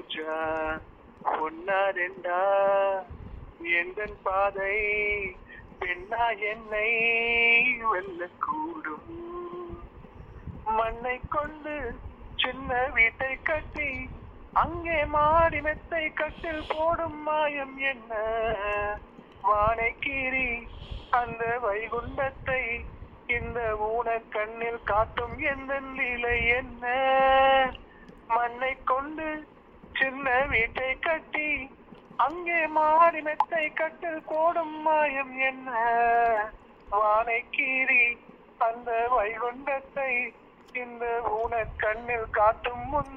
ரோஜா ஒன்னா ரெண்டா எந்தன் பாதை பெண்ணா என்னை வெல்லக்கூடும் மண்ணை கொண்டு சின்ன வீட்டை கட்டி அங்கே மாடி மெத்தை கட்டில் போடும் மாயம் என்ன வானை கீறி அந்த வைகுண்டத்தை இந்த ஊன கண்ணில் காட்டும் எந்த நிலை என்ன மண்ணை கொண்டு சின்ன வீட்டை கட்டி அங்கே மாடி மெத்தை கட்டில் போடும் மாயம் என்ன வானை கீறி அந்த வைகுண்டத்தை இந்த ஊன கண்ணில் காட்டும் முன்